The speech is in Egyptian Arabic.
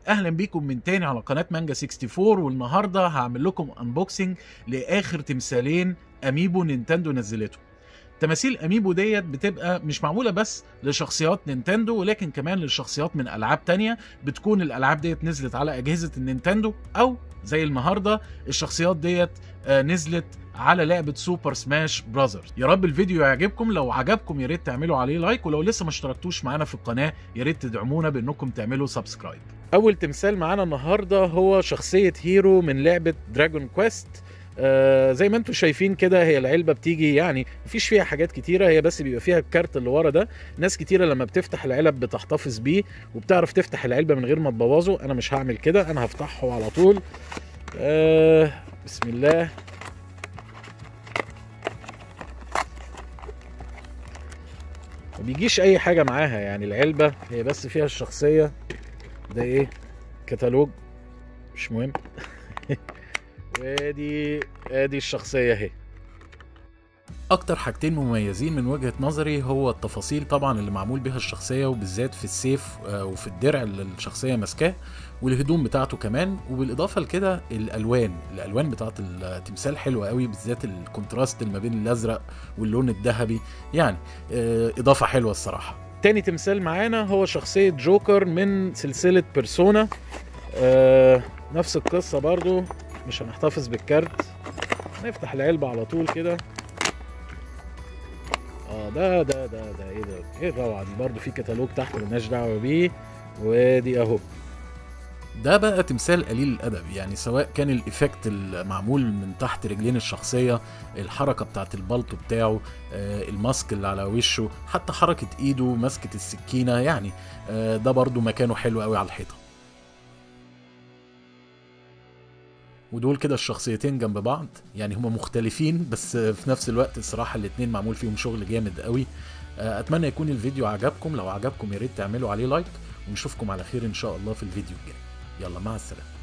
اهلا بيكم من تاني على قناه مانجا 64 والنهارده هعمل لكم انبوكسنج لاخر تمثالين اميبو نينتندو نزلته تماثيل اميبو ديت بتبقى مش معموله بس لشخصيات نينتندو ولكن كمان للشخصيات من العاب تانية بتكون الالعاب ديت نزلت على اجهزه النينتندو او زي النهارده الشخصيات ديت آه، نزلت على لعبه سوبر سماش براذرز يا رب الفيديو يعجبكم لو عجبكم يا ريت تعملوا عليه لايك ولو لسه ما اشتركتوش معانا في القناه يا ريت تدعمونا بانكم تعملوا سبسكرايب اول تمثال معانا النهارده هو شخصيه هيرو من لعبه دراجون كويست آه زي ما انتم شايفين كده هي العلبه بتيجي يعني مفيش فيها حاجات كتيره هي بس بيبقى فيها الكارت اللي ورا ده ناس كتيره لما بتفتح العلب بتحتفظ بيه وبتعرف تفتح العلبه من غير ما تبوظه انا مش هعمل كده انا هفتحه على طول آه بسم الله ما بيجيش اي حاجه معاها يعني العلبه هي بس فيها الشخصيه ده ايه كتالوج مش مهم وادي ادي الشخصيه اهي اكتر حاجتين مميزين من وجهه نظري هو التفاصيل طبعا اللي معمول بها الشخصيه وبالذات في السيف آه، وفي الدرع اللي الشخصيه ماسكاه والهدوم بتاعته كمان وبالاضافه لكده الالوان الالوان بتاعت التمثال حلوه قوي بالذات الكونتراست اللي ما بين الازرق واللون الذهبي يعني آه، اضافه حلوه الصراحه تاني تمثال معانا هو شخصيه جوكر من سلسله بيرسونا آه نفس القصه برضو مش هنحتفظ بالكارت نفتح العلبه على طول كده اه ده ده ده ده ايه ده ايه الروعه دي برضه في كتالوج تحت ملناش دعوه بيه وادي اهو ده بقى تمثال قليل الادب يعني سواء كان الايفكت المعمول من تحت رجلين الشخصيه الحركه بتاعت البلطو بتاعه آه، الماسك اللي على وشه حتى حركه ايده ماسكه السكينه يعني آه، ده برضو مكانه حلو قوي على الحيطه ودول كده الشخصيتين جنب بعض يعني هما مختلفين بس في نفس الوقت الصراحه الاتنين معمول فيهم شغل جامد قوي آه، اتمنى يكون الفيديو عجبكم لو عجبكم يا ريت تعملوا عليه لايك ونشوفكم على خير ان شاء الله في الفيديو الجاي يلا مع السلامه